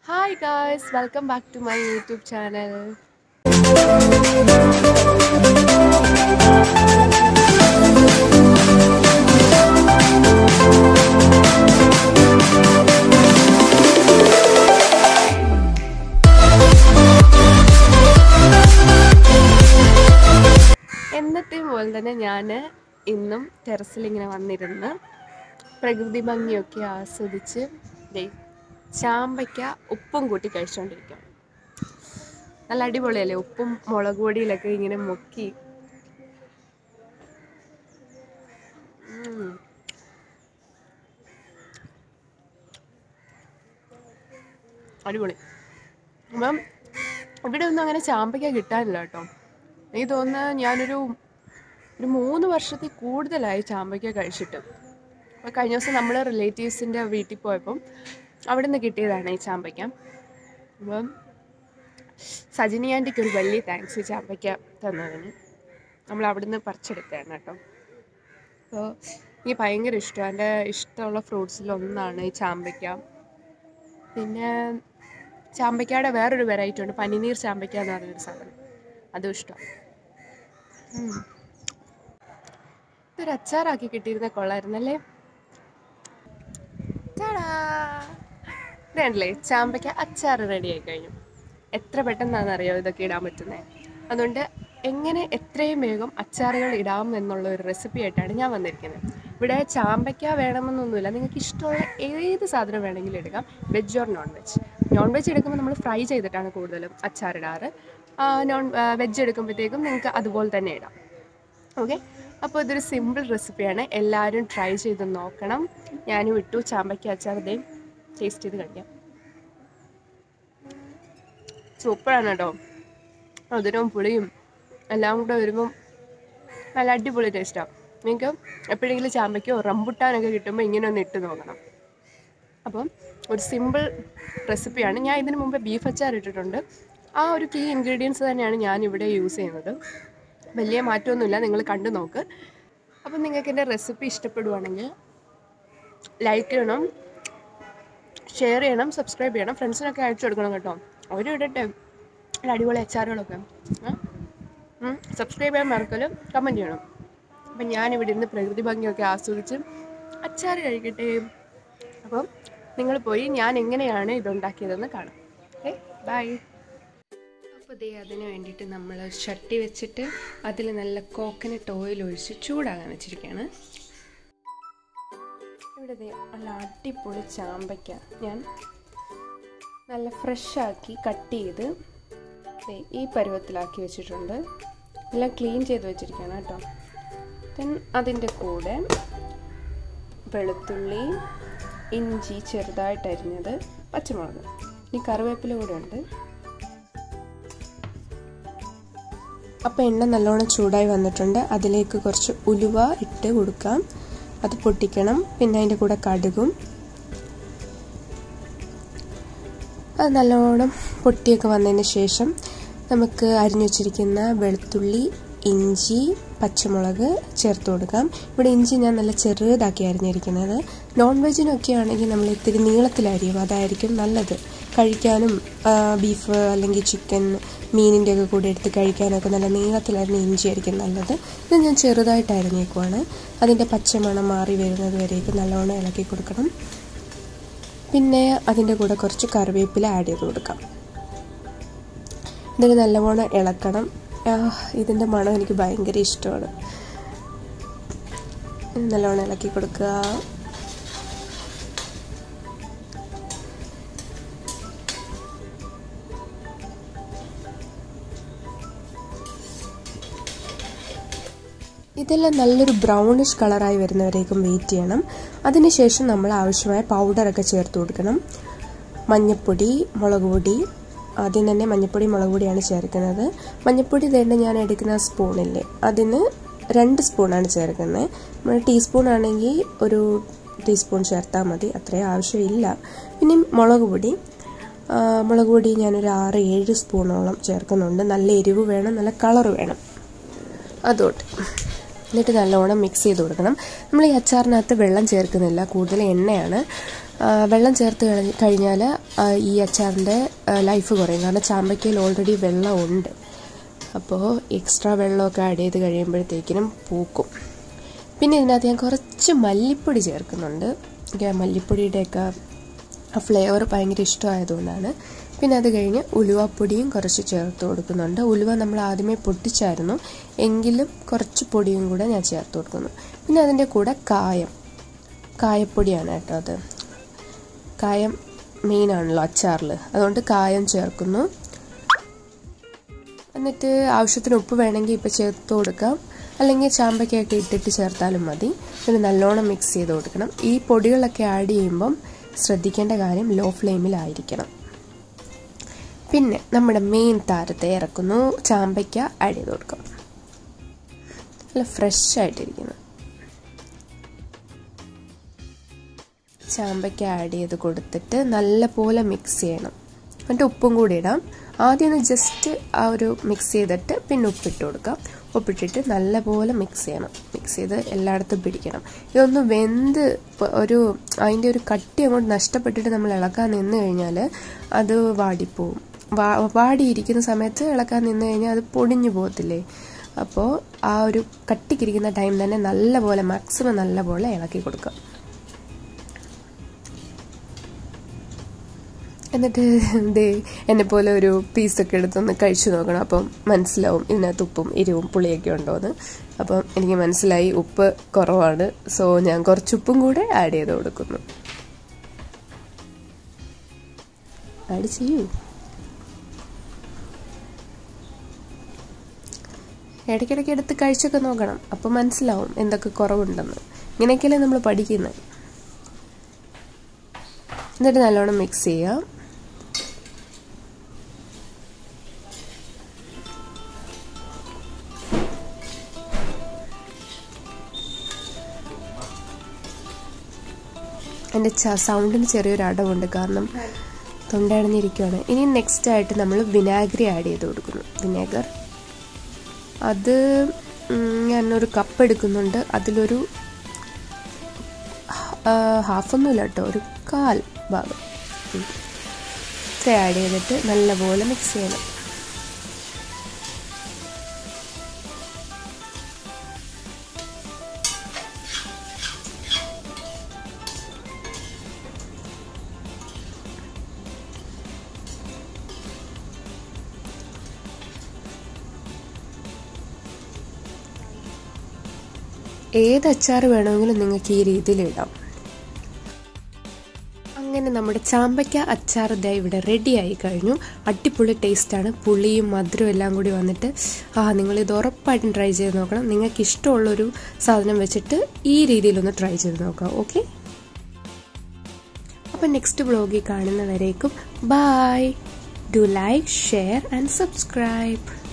Hi guys welcome back to my YouTube channel എന്നത്തെയും പോലെ തന്നെ ഞാൻ ഇന്നും ടെറസിൽ ഇങ്ങനെ വന്നിരുന്ന് പ്രകൃതി ഭംഗിയൊക്കെ ആസ്വദിച്ച് ദേ ചാമ്പയ്ക്ക ഉപ്പും കൂട്ടി കഴിച്ചുകൊണ്ടിരിക്കാം നല്ല അടിപൊളിയല്ലേ ഉപ്പും മുളക് പൊടിയിലൊക്കെ ഇങ്ങനെ മുക്കി ഉം. അടിപൊളി അപ്പം ഇവിടെ ഒന്നും അങ്ങനെ ചാമ്പയ്ക്ക കിട്ടാനില്ല കേട്ടോ എനിക്ക് തോന്നുന്നത് ഞാനൊരു ഒരു മൂന്ന് വർഷത്തിൽ കൂടുതലായി ചാമ്പയ്ക്ക കഴിച്ചിട്ട് അപ്പോൾ കഴിഞ്ഞ ദിവസം നമ്മൾ റിലേറ്റീവ്സിൻ്റെ വീട്ടിൽ പോയപ്പം അവിടെ നിന്ന് കിട്ടിയതാണ് ഈ ചാമ്പയ്ക്ക അപ്പം സജിനി ആൻറ്റിക്ക് ഒരു വലിയ താങ്ക്സ് ഈ ചാമ്പയ്ക്ക തന്നതിന് നമ്മൾ അവിടെ നിന്ന് പറിച്ചെടുത്തതാണ് കേട്ടോ അപ്പോൾ എനിക്ക് ഭയങ്കര ഇഷ്ടമാണ് എൻ്റെ ഇഷ്ടമുള്ള ഫ്രൂട്ട്സിലൊന്നാണ് ഈ ചാമ്പയ്ക്ക പിന്നെ ചാമ്പയ്ക്കയുടെ വേറൊരു വെറൈറ്റി ഉണ്ട് പനിനീർ ചാമ്പയ്ക്ക എന്ന് പറഞ്ഞൊരു സാധനം അതും ഇഷ്ടമാണ് ഇതൊരു അച്ചാറാക്കി കിട്ടിയിരുന്ന കൊള്ളായിരുന്നല്ലേ ഇതല്ലേ ചാമ്പയ്ക്ക അച്ചാർ റെഡി ആയി കഴിഞ്ഞു എത്ര പെട്ടെന്നാണെന്നറിയോ ഇതൊക്കെ ഇടാൻ പറ്റുന്നത് അതുകൊണ്ട് എങ്ങനെ എത്രയും വേഗം അച്ചാറുകൾ ഇടാം എന്നുള്ള ഒരു റെസിപ്പി ആയിട്ടാണ് ഞാൻ വന്നിരിക്കുന്നത് ഇവിടെ ചാമ്പയ്ക്ക വേണമെന്നൊന്നുമില്ല നിങ്ങൾക്ക് ഇഷ്ടമുള്ള ഏത് സാധനം വേണമെങ്കിലും എടുക്കാം veg or non veg non veg എടുക്കുമ്പോൾ നമ്മൾ ഫ്രൈ ചെയ്തിട്ടാണ് കൂടുതലും അച്ചാറിടാറ് നോൺ വെജ് എടുക്കുമ്പോഴത്തേക്കും നിങ്ങൾക്ക് അതുപോലെ തന്നെ ഇടാം ഓക്കെ അപ്പോൾ ഇതൊരു സിമ്പിൾ റെസിപ്പിയാണ് എല്ലാവരും ട്രൈ ചെയ്ത് നോക്കണം ഞാനും ഇട്ടു ചാമ്പയ്ക്ക അച്ചാർ ഇതേ ടേസ്റ്റ് ചെയ്ത് കഴിക്കാം സൂപ്പറാണ് കേട്ടോ മധുരവും പുളിയും എല്ലാം കൂടെ വരുമ്പം നല്ല അടിപൊളി ടേസ്റ്റാണ് നിങ്ങൾക്ക് എപ്പോഴെങ്കിലും ചാമ്പയ്ക്കോ റംബുട്ടാനൊക്കെ കിട്ടുമ്പോൾ ഇങ്ങനെ ഒന്ന് ഇട്ട് നോക്കണം അപ്പം ഒരു സിമ്പിൾ റെസിപ്പിയാണ് ഞാൻ ഇതിന് മുമ്പ് ബീഫ് അച്ചാർ ഇട്ടിട്ടുണ്ട് ആ ഒരു കീ ഇൻഗ്രീഡിയൻസ് തന്നെയാണ് ഞാൻ ഇവിടെ യൂസ് ചെയ്യുന്നത് വലിയ മാറ്റമൊന്നുമില്ല നിങ്ങൾ കണ്ടു നോക്ക് അപ്പം നിങ്ങൾക്ക് എൻ്റെ റെസിപ്പി ഇഷ്ടപ്പെടുവാണെങ്കിൽ ലൈക്ക് ചെയ്യണം ഷെയർ ചെയ്യണം സബ്സ്ക്രൈബ് ചെയ്യണം ഫ്രണ്ട്സിനൊക്കെ അയച്ചു കൊടുക്കണം കേട്ടോ അവരും ഇടട്ടെ നല്ല അടിപൊളി അച്ചാറുകളൊക്കെ സബ്സ്ക്രൈബ് ചെയ്യാൻ മറക്കലും കമൻറ്റ് ചെയ്യണം അപ്പം ഞാനിവിടെ ഇരുന്ന് പ്രകൃതി ഭംഗിയൊക്കെ ആസ്വദിച്ച് അച്ചാർ കഴിക്കട്ടെ അപ്പം നിങ്ങൾ പോയി ഞാൻ എങ്ങനെയാണ് ഇതുണ്ടാക്കിയതെന്ന് കാണാം ഓക്കെ ബൈ അപ്പോൾ ദേ അതിന് വേണ്ടിയിട്ട് നമ്മൾ ചട്ടി വെച്ചിട്ട് അതിൽ നല്ല കോക്കനട്ട് ഓയിൽ ഒഴിച്ച് ചൂടാകാൻ വെച്ചിരിക്കുകയാണ് ഇവിടെ ദേ നല്ല അടിപൊളി ചാമ്പയ്ക്ക ഞാൻ നല്ല ഫ്രഷാക്കി കട്ട് ചെയ്ത് ദേ ഈ പരുവത്തിലാക്കി വെച്ചിട്ടുണ്ട് എല്ലാം ക്ലീൻ ചെയ്ത് വെച്ചിരിക്കുകയാണ് കേട്ടോ ദെൻ അതിൻ്റെ കൂടെ വെളുത്തുള്ളി ഇഞ്ചി ചെറുതായിട്ട് അരിഞ്ഞത് പച്ചമുളക് ഇനി കറിവേപ്പില കൂടെ ഉണ്ട് അപ്പോൾ എണ്ണ നല്ലോണം ചൂടായി വന്നിട്ടുണ്ട് അതിലേക്ക് കുറച്ച് ഉലുവ ഇട്ട് കൊടുക്കാം അത് പൊട്ടിക്കണം പിന്നെ അതിൻ്റെ കൂടെ കടുകും അത് നല്ലോണം പൊട്ടിയൊക്കെ വന്നതിന് ശേഷം നമുക്ക് അരിഞ്ഞു വച്ചിരിക്കുന്ന വെളുത്തുള്ളി ഇഞ്ചി പച്ചമുളക് ചേർത്ത് കൊടുക്കാം ഇവിടെ ഇഞ്ചി ഞാൻ നല്ല ചെറുതാക്കി അരിഞ്ഞിരിക്കുന്നത് നോൺ വെജിനൊക്കെ ആണെങ്കിൽ നമ്മൾ ഇത്തിരി നീളത്തിലരിയും അതായിരിക്കും നല്ലത് കഴിക്കാനും ബീഫ് അല്ലെങ്കിൽ ചിക്കൻ മീനിൻ്റെ ഒക്കെ കൂടെ എടുത്ത് കഴിക്കാനൊക്കെ നല്ല നീളത്തിലരിഞ്ഞ ഇഞ്ചി ആയിരിക്കും നല്ലത് ഇത് ഞാൻ ചെറുതായിട്ട് അരിഞ്ഞേക്കുവാണ് അതിൻ്റെ പച്ചമണം മാറി വരുന്നത് വരേക്കും നല്ലോണം ഇളക്കി കൊടുക്കണം പിന്നെ അതിൻ്റെ കൂടെ കുറച്ച് കറിവേപ്പില ആഡ് ചെയ്ത് കൊടുക്കാം ഇതിന് നല്ലവണ്ണം ഇളക്കണം ഇതിൻ്റെ മണം എനിക്ക് ഭയങ്കര ഇഷ്ടമാണ് നല്ലോണം ഇളക്കി കൊടുക്കുക ഇതെല്ലാം നല്ലൊരു ബ്രൗണിഷ് കളറായി വരുന്നവരേക്കും വെയിറ്റ് ചെയ്യണം അതിനുശേഷം നമ്മൾ ആവശ്യമായ പൗഡറൊക്കെ ചേർത്ത് കൊടുക്കണം മഞ്ഞൾപ്പൊടി മുളക് പൊടി ആദ്യം തന്നെ മഞ്ഞൾപ്പൊടി മുളക് പൊടിയാണ് ചേർക്കുന്നത് മഞ്ഞൾപ്പൊടി വേണ്ട ഞാൻ എടുക്കുന്ന സ്പൂണില്ലേ അതിന് രണ്ട് സ്പൂണാണ് ചേർക്കുന്നത് നമ്മൾ ടീസ്പൂൺ ആണെങ്കിൽ ഒരു ടീസ്പൂൺ ചേർത്താൽ മതി അത്രയും ആവശ്യമില്ല പിന്നെ മുളക് പൊടി മുളക് പൊടി ഞാനൊരു ആറ് ഏഴ് സ്പൂണോളം ചേർക്കുന്നുണ്ട് നല്ല എരിവ് വേണം നല്ല കളർ വേണം അതുകൊണ്ട് എന്നിട്ട് നല്ലോണം മിക്സ് ചെയ്ത് കൊടുക്കണം നമ്മൾ ഈ അച്ചാറിനകത്ത് വെള്ളം ചേർക്കുന്നില്ല കൂടുതൽ എണ്ണയാണ് ആ, വെള്ളം ചേർത്ത് കഴിഞ്ഞ- കഴിഞ്ഞാൽ ആ, ഈ അച്ചാറിൻ്റെ ലൈഫ് കുറയും കാരണം ചാമ്പയ്ക്കയിൽ ഓൾറെഡി വെള്ളം ഉണ്ട് അപ്പോൾ എക്സ്ട്രാ വെള്ളമൊക്കെ ആഡ് ചെയ്ത് കഴിയുമ്പോഴത്തേക്കിനും പൂക്കും പിന്നെ ഇതിനകത്ത് ഞാൻ കുറച്ച് മല്ലിപ്പൊടി ചേർക്കുന്നുണ്ട് എനിക്ക് ആ മല്ലിപ്പൊടിയുടെയൊക്കെ ആ ഫ്ലേവർ ഭയങ്കര ഇഷ്ടമായതുകൊണ്ടാണ് പിന്നെ അത് കഴിഞ്ഞ് ഉലുവാപ്പൊടിയും കുറച്ച് ചേർത്ത് കൊടുക്കുന്നുണ്ട് ഉലുവ നമ്മൾ ആദ്യമേ പൊട്ടിച്ചായിരുന്നു എങ്കിലും കുറച്ച് പൊടിയും കൂടെ ഞാൻ ചേർത്ത് കൊടുക്കുന്നു പിന്നെ അതിൻ്റെ കൂടെ കായം കായപ്പൊടിയാണ് കേട്ടോ അത് കായം മെയിനാണല്ലോ അച്ചാറിൽ അതുകൊണ്ട് കായം ചേർക്കുന്നു എന്നിട്ട് ആവശ്യത്തിന് ഉപ്പ് വേണമെങ്കിൽ ഇപ്പോൾ ചേർത്ത് കൊടുക്കാം അല്ലെങ്കിൽ ചാമ്പയ്ക്കൊക്കെ ഇട്ടിട്ട് ചേർത്താലും മതി പിന്നെ നല്ലോണം മിക്സ് ചെയ്ത് കൊടുക്കണം ഈ പൊടികളൊക്കെ ആഡ് ചെയ്യുമ്പം ശ്രദ്ധിക്കേണ്ട കാര്യം ലോ ഫ്ലെയിമിലായിരിക്കണം പിന്നെ നമ്മുടെ മെയിൻ താരത്തെ ഇറക്കുന്നു ചാമ്പയ്ക്ക ആഡ് ചെയ്ത് കൊടുക്കാം നല്ല ഫ്രഷ് ആയിട്ടിരിക്കുന്നു ചാമ്പയ്ക്ക ആഡ് ചെയ്ത് കൊടുത്തിട്ട് നല്ലപോലെ മിക്സ് ചെയ്യണം എന്നിട്ട് ഉപ്പും കൂടി ഇടാം ആദ്യം ഒന്ന് ജസ്റ്റ് ആ ഒരു മിക്സ് ചെയ്തിട്ട് പിന്നെ ഉപ്പിട്ട് കൊടുക്കാം ഉപ്പിട്ടിട്ട് നല്ലപോലെ മിക്സ് ചെയ്യണം മിക്സ് ചെയ്ത് എല്ലായിടത്തും പിടിക്കണം ഇതൊന്ന് വെന്ത് പ- ഒരു അതിൻ്റെ ഒരു കട്ടി അങ്ങോട്ട് നഷ്ടപ്പെട്ടിട്ട് നമ്മൾ ഇളക്കാൻ നിന്ന് കഴിഞ്ഞാൽ അത് വാടിപ്പോവും വാ വാടിയിരിക്കുന്ന സമയത്ത് ഇളക്കാൻ നിന്ന് കഴിഞ്ഞാൽ അത് പൊടിഞ്ഞു പോകത്തില്ലേ അപ്പോൾ ആ ഒരു കട്ടിക്കിരിക്കുന്ന ടൈം തന്നെ നല്ലപോലെ മാക്സിമം നല്ലപോലെ ഇളക്കി കൊടുക്കുക എന്നിട്ട് ദേ എന്നെ പോലെ ഒരു പീസൊക്കെ എടുത്തൊന്ന് കഴിച്ചു നോക്കണം അപ്പം മനസ്സിലാവും ഇതിനകത്ത് ഉപ്പും എരിവും പുളിയൊക്കെ ഉണ്ടോയെന്ന് അപ്പം എനിക്ക് മനസ്സിലായി ഉപ്പ് കുറവാണ് സോ ഞാൻ കുറച്ച് ഉപ്പും കൂടെ ആഡ് ചെയ്ത് കൊടുക്കുന്നു ആഡ് ചെയ്യൂ ഇടയ്ക്കിടയ്ക്ക് എടുത്ത് കഴിച്ചൊക്കെ നോക്കണം അപ്പം മനസ്സിലാവും എന്തൊക്കെ കുറവുണ്ടെന്ന് ഇങ്ങനെയൊക്കെയല്ലേ നമ്മൾ പഠിക്കുന്നത് എന്നിട്ട് നല്ലോണം മിക്സ് ചെയ്യാം എൻ്റെ സൗണ്ടിന് ചെറിയൊരു അടവുണ്ട് കാരണം തൊണ്ടയടഞ്ഞിരിക്കുകയാണ് ഇനി നെക്സ്റ്റ് ആയിട്ട് നമ്മൾ വിനാഗിരി ആഡ് ചെയ്ത് കൊടുക്കുന്നു വിനാഗർ അത് ഉം, ഞാനൊരു കപ്പ് എടുക്കുന്നുണ്ട് അതിലൊരു ഹാഫൊന്നുമില്ല കേട്ടോ ഒരു കാൽ ഭാഗം ഉം. ഇത്ര ആഡ് ചെയ്തിട്ട് നല്ലപോലെ മിക്സ് ചെയ്യണം ഏത് അച്ചാർ വേണമെങ്കിലും നിങ്ങൾക്ക് ഈ രീതിയിൽ ഇടാം അങ്ങനെ നമ്മുടെ ചാമ്പയ്ക്ക അച്ചാർ ദേ ഇവിടെ റെഡി ആയി കഴിഞ്ഞു അടിപൊളി ടേസ്റ്റാണ് പുളിയും മധുരവും എല്ലാം കൂടി വന്നിട്ട് ആ നിങ്ങൾ ഇത് ഉറപ്പായിട്ടും ട്രൈ ചെയ്ത് നോക്കണം നിങ്ങൾക്ക് ഇഷ്ടമുള്ളൊരു സാധനം വെച്ചിട്ട് ഈ രീതിയിലൊന്ന് ട്രൈ ചെയ്ത് നോക്കാം ഓക്കെ അപ്പം നെക്സ്റ്റ് ബ്ലോഗിൽ കാണുന്നവരേക്കും bye do like share and subscribe